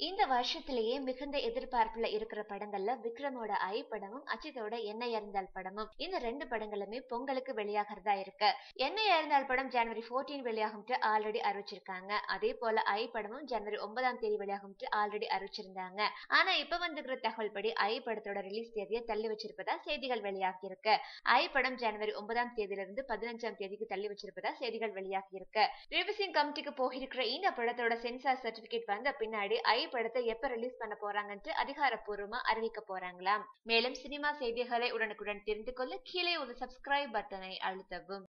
இந்த வருஷத்திலேயே மிகுந்த எதிர்பார்ப்புல இருக்கிற படங்கள்ல விக்ரமோட ஐ படமும் அஜித்தோட என்ன இருந்தால் படமும் இந்த ரெண்டு படங்களுமே பொங்கலுக்கு வெளியாகிறதா இருக்கு என்ன இருந்தால் படம் ஜனவரி ஃபோர்டீன் வெளியாகும் ஆல்ரெடி அறிவிச்சிருக்காங்க அதே போல ஐ படமும் ஜனவரி ஒன்பதாம் தேதி வெளியாகும் ஆல்ரெடி அறிவிச்சிருந்தாங்க ஆனா இப்ப வந்துக்கிற தகவல் படி ஐ படத்தோட ரிலீஸ் தேதியை தள்ளி வச்சிருப்பதா செய்திகள் வெளியாகி இருக்கு ஐ படம் ஜனவரி ஒன்பதாம் தேதியிலிருந்து பதினஞ்சாம் தேதிக்கு தள்ளி வச்சிருப்பதா செய்திகள் வெளியாகி இருக்கு ரிவிசிங் கமிட்டிக்கு போயிருக்கிற இந்த படத்தோட சென்சார் சர்டிபிகேட் வந்த பின்னாடி ஐ படத்தை எப்ப ரிலீஸ் பண்ண போறாங்கன்ட்டு அதிகாரப்பூர்வமா அறிவிக்க போறாங்களாம் மேலும் சினிமா செய்திகளை உடனுக்குடன் தெரிந்து கொள்ள கீழே ஒரு சப்ஸ்கிரைப் பட்டனை அழுத்தவும்